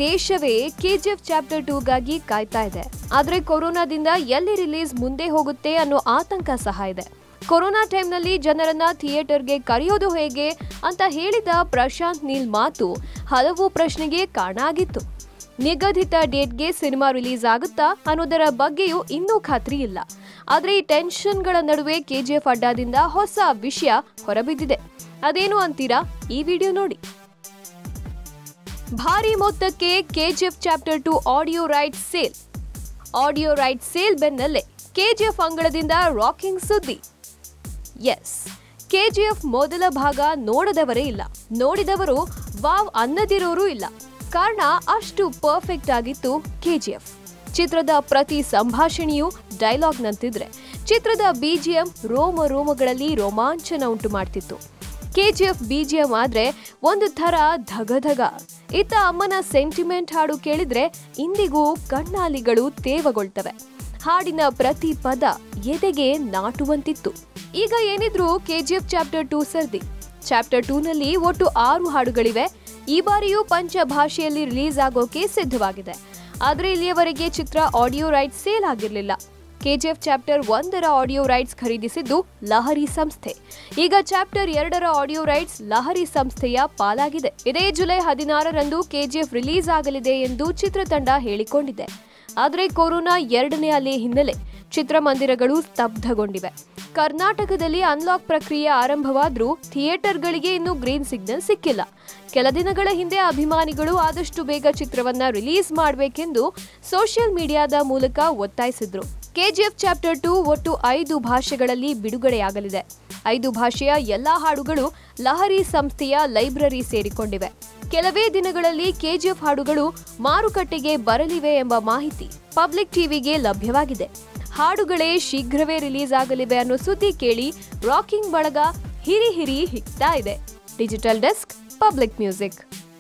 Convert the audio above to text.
ದೇಶವೇ KGF chapter ಟೂಗಾಗಿ ಕಾಯ್ತಾ ಇದೆ ಆದ್ರೆ ಕೊರೋನಾದಿಂದ ಎಲ್ಲಿ ರಿಲೀಸ್ ಮುಂದೆ ಹೋಗುತ್ತೆ ಅನ್ನೋ ಆತಂಕ ಸಹ ಇದೆ ಕೊರೋನಾ ಟೈಮ್ನಲ್ಲಿ ಜನರನ್ನ ಥಿಯೇಟರ್ಗೆ ಕರೆಯೋದು ಹೇಗೆ ಅಂತ ಹೇಳಿದ ಪ್ರಶಾಂತ್ ನೀಲ್ ಮಾತು ಹಲವು ಪ್ರಶ್ನೆಗೆ ಕಾರಣ ಆಗಿತ್ತು ನಿಗದಿತ ಡೇಟ್ಗೆ ಸಿನಿಮಾ ರಿಲೀಸ್ ಆಗುತ್ತಾ ಅನ್ನೋದರ ಬಗ್ಗೆಯೂ ಇನ್ನೂ ಖಾತ್ರಿ ಇಲ್ಲ ಆದ್ರೆ ಈ ಟೆನ್ಷನ್ಗಳ ನಡುವೆ ಕೆಜಿಎಫ್ ಅಡ್ಡಾದಿಂದ ಹೊಸ ವಿಷಯ ಹೊರಬಿದ್ದಿದೆ ಅದೇನು ಅಂತೀರಾ ಈ ವಿಡಿಯೋ ನೋಡಿ ಭಾರಿ ಮೊತ್ತಕ್ಕೆ KGF chapter two audio right sale audio right sale ಬೆನ್ನಲ್ಲೇ ಕೆಜಿಎಫ್ ಅಂಗಳದಿಂದ ರಾಕಿಂಗ್ ಸುದ್ದಿ ಎಸ್ ಕೆಜಿಎಫ್ ಮೊದಲ ಭಾಗ ನೋಡದವರೇ ಇಲ್ಲ ನೋಡಿದವರು ವಾವ್ ಅನ್ನದಿರೋರು ಇಲ್ಲ ಕಾರಣ ಅಷ್ಟು ಪರ್ಫೆಕ್ಟ್ ಆಗಿತ್ತು ಕೆಜಿಎಫ್ ಚಿತ್ರದ ಪ್ರತಿ ಸಂಭಾಷಣೆಯು ಡೈಲಾಗ್ನಂತಿದ್ರೆ ಚಿತ್ರದ ಬಿಜಿಎಂ ರೋಮ ರೋಮಗಳಲ್ಲಿ ರೋಮಾಂಚನ ಉಂಟು ಮಾಡ್ತಿತ್ತು ಕೆಜಿಎಫ್ ಬಿಜಿಎಂ ಆದ್ರೆ ಒಂದು ಥರ ಧಗಧಗ ಇತ್ತ ಅಮ್ಮನ ಸೆಂಟಿಮೆಂಟ್ ಹಾಡು ಕೇಳಿದ್ರೆ ಇಂದಿಗೂ ಕಣ್ಣಾಲಿಗಳು ತೇವಗೊಳ್ತವೆ ಹಾಡಿನ ಪ್ರತಿ ಪದ ಎದೆಗೆ ನಾಟುವಂತಿತ್ತು ಈಗ ಏನಿದ್ರು ಕೆಜಿಎಫ್ ಚಾಪ್ಟರ್ ಟೂ ಸರ್ದಿ ಚಾಪ್ಟರ್ ಟೂನಲ್ಲಿ ಒಟ್ಟು ಆರು ಹಾಡುಗಳಿವೆ ಈ ಬಾರಿಯೂ ಪಂಚ ಭಾಷೆಯಲ್ಲಿ ರಿಲೀಸ್ ಆಗೋಕೆ ಸಿದ್ಧವಾಗಿದೆ ಆದ್ರೆ ಇಲ್ಲಿಯವರೆಗೆ ಚಿತ್ರ ಆಡಿಯೋ ರೈಟ್ಸ್ ಸೇಲ್ ಆಗಿರಲಿಲ್ಲ ಕೆಜಿಎಫ್ ಚಾಪ್ಟರ್ ಒಂದರ ಆಡಿಯೋ ರೈಟ್ಸ್ ಖರೀದಿಸಿದ್ದು ಲಹರಿ ಸಂಸ್ಥೆ ಈಗ ಚಾಪ್ಟರ್ ಎರಡರ ಆಡಿಯೋ ರೈಟ್ಸ್ ಲಹರಿ ಸಂಸ್ಥೆಯ ಪಾಲಾಗಿದೆ ಇದೇ ಜುಲೈ ಹದಿನಾರರಂದು ಕೆಜಿಎಫ್ ರಿಲೀಸ್ ಆಗಲಿದೆ ಎಂದು ಚಿತ್ರತಂಡ ಹೇಳಿಕೊಂಡಿದೆ ಆದರೆ ಕೊರೋನಾ ಎರಡನೇ ಅಲೆ ಹಿನ್ನೆಲೆ ಚಿತ್ರಮಂದಿರಗಳು ಸ್ತಬ್ಧಗೊಂಡಿವೆ ಕರ್ನಾಟಕದಲ್ಲಿ ಅನ್ಲಾಕ್ ಪ್ರಕ್ರಿಯೆ ಆರಂಭವಾದ್ರೂ ಥಿಯೇಟರ್ಗಳಿಗೆ ಇನ್ನೂ ಗ್ರೀನ್ ಸಿಗ್ನಲ್ ಸಿಕ್ಕಿಲ್ಲ ಕೆಲ ದಿನಗಳ ಹಿಂದೆ ಅಭಿಮಾನಿಗಳು ಆದಷ್ಟು ಬೇಗ ಚಿತ್ರವನ್ನ ರಿಲೀಸ್ ಮಾಡಬೇಕೆಂದು ಸೋಷಿಯಲ್ ಮೀಡಿಯಾದ ಮೂಲಕ ಒತ್ತಾಯಿಸಿದ್ರು ಕೆಜಿಎಫ್ ಚಾಪ್ಟರ್ ಟು ಒಟ್ಟು ಐದು ಭಾಷೆಗಳಲ್ಲಿ ಬಿಡುಗಡೆಯಾಗಲಿದೆ ಐದು ಭಾಷೆಯ ಎಲ್ಲಾ ಹಾಡುಗಳು ಲಹರಿ ಸಂಸ್ಥೆಯ ಲೈಬ್ರರಿ ಸೇರಿಕೊಂಡಿವೆ ಕೆಲವೇ ದಿನಗಳಲ್ಲಿ ಕೆಜಿಎಫ್ ಹಾಡುಗಳು ಮಾರುಕಟ್ಟೆಗೆ ಬರಲಿವೆ ಎಂಬ ಮಾಹಿತಿ ಪಬ್ಲಿಕ್ ಟಿವಿಗೆ ಲಭ್ಯವಾಗಿದೆ ಹಾಡುಗಳೇ ಶೀಘ್ರವೇ ರಿಲೀಸ್ ಆಗಲಿವೆ ಅನ್ನೋ ಸುದ್ದಿ ಕೇಳಿ ರಾಕಿಂಗ್ ಬಳಗ ಹಿರಿ ಹಿರಿ ಹಿಗ್ತಾ ಇದೆ ಡಿಜಿಟಲ್ ಡೆಸ್ಕ್ ಪಬ್ಲಿಕ್ ಮ್ಯೂಸಿಕ್